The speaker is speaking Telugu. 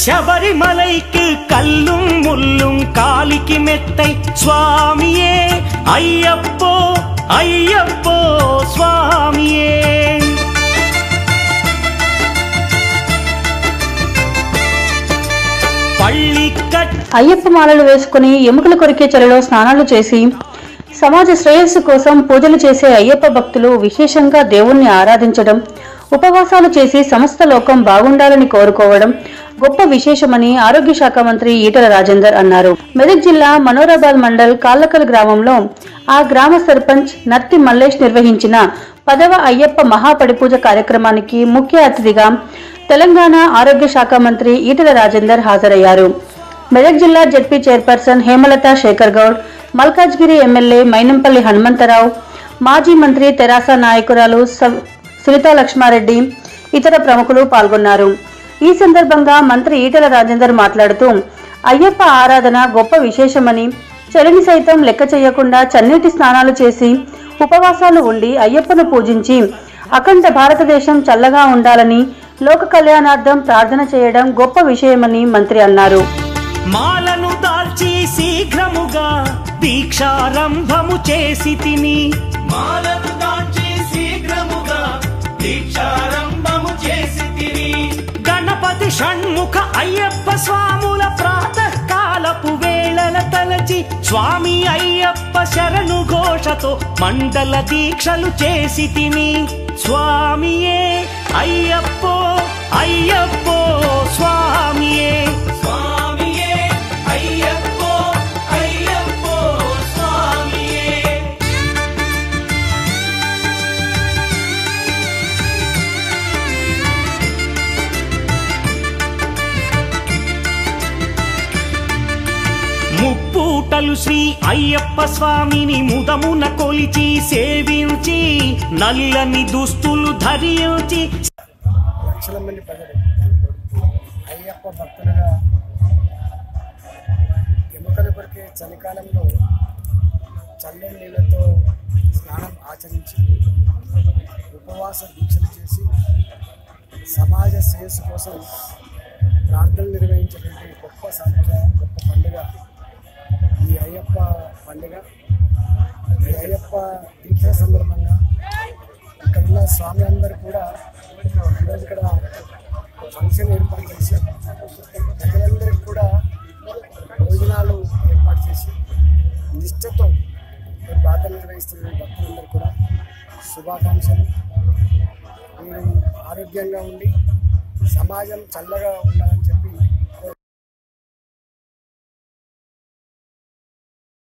శబరిమలైக்கு கல்லும் முள்ளும் காலிக்கு மெத்தை சுவாமியே ஐயப்போ ஐயப்போ சுவாமியே పళ్ళికట్ అయ్యప్ప మాలలు వేసుకుని ఎముకలు కొరికే చలిలో స్నానాలు చేసి సమాజ శ్రేయస్సు కోసం పూజలు చేసే అయ్యప్ప భక్తులు విశేషంగా దేవుణ్ణి ఆరాధించడం ఉపవాసాలు చేసి సమస్త లోకం బాగుండాలని కోరుకోవడం గొప్ప విశేషమని ఆరోగ్య శాఖ మంత్రి ఈటల రాజేందర్ అన్నారు మెదక్ జిల్లా మనోరాబాద్ మండల్ కాళ్ళకల్ గ్రామంలో ఆ గ్రామ సర్పంచ్ నత్తి మల్లేష్ నిర్వహించిన పదవ అయ్యప్ప మహాపడిపూజ కార్యక్రమానికి ముఖ్య అతిథిగా తెలంగాణ ఆరోగ్య శాఖ మంత్రి ఈటల రాజేందర్ హాజరయ్యారు మెదక్ జిల్లా ZP chairperson Hemalatha Shekar Goud Malkajgiri MLA Mynampally Hanumantharao మాజీ మంత్రి తెరాస నాయకురాలు సవ్- సునీతా లక్ష్మారెడ్డి ఇతర ప్రముఖులు పాల్గొన్నారు ఈ సందర్భంగా మంత్రి ఈటల రాజేందర్ మాట్లాడుతూ అయ్యప్ప ఆరాధన గొప్ప విశేషమని చలిని సైతం లెక్క చేయకుండా చన్నీటి స్నానాలు చేసి ఉపవాసాలు ఉండి అయ్యప్పను పూజించి అఖండ భారతదేశం చల్లగా ఉండాలని లోక కళ్యాణార్థం ప్రార్థన చేయడం గొప్ప విషయమని మంత్రి అన్నారు మాలను దాల్చి శీఘ్రముగా దీక్షారంభము చేసి తిని మాలను దాల్చి శీఘ్రముగా దీక్షారంభము చేసి తిని గణపతి షణ్ముఖ అయ్యప్ప స్వాముల ప్రాతకాలపు వేళల తలచి స్వామి అయ్యప్ప శరణు ఘోషతో మండల దీక్షలు చేసి తిని స్వామియే అయ్యప్పో అయ్యప్పో స్వామియే స్వామియే అయ్యప్పో అయ్యప్పో స్వామియే ముప్పూటలు శ్రీ అయ్యప్ప స్వామిని ముదమున కొలిచి సేవించి నల్లని దుస్తులు ధరించి లక్షల మంది ప్రజలు అయ్యప్ప భక్తులుగా ఎముకలు కొరికే చలికాలంలో చల్లని నీళ్ళతో స్నానం ఆచరించి ఉపవాస దీక్షలు చేసి సమాజ శ్రేయస్సు కోసం ప్రార్థనలు నిర్వహించేటువంటి గొప్ప సాంప్రదాయం గొప్ప పండుగ ఈ అయ్యప్ప పండుగ ఈ అయ్యప్ప దీక్ష సందర్భంగా ఇక్కడ ఉన్న స్వామి అందరూ కూడా ఈరోజు ఇక్కడ ఫంక్షన్ ఏర్పాటు చేసి ప్రజలందరికీ కూడా భోజనాలు ఏర్పాటు చేసి నిష్ఠతో ఈ ప్రార్థన నిర్వహిస్తున్న భక్తులందరూ కూడా శుభాకాంక్షలు మీరు ఆరోగ్యంగా ఉండి సమాజం చల్లగా ఉండాలని చెప్పి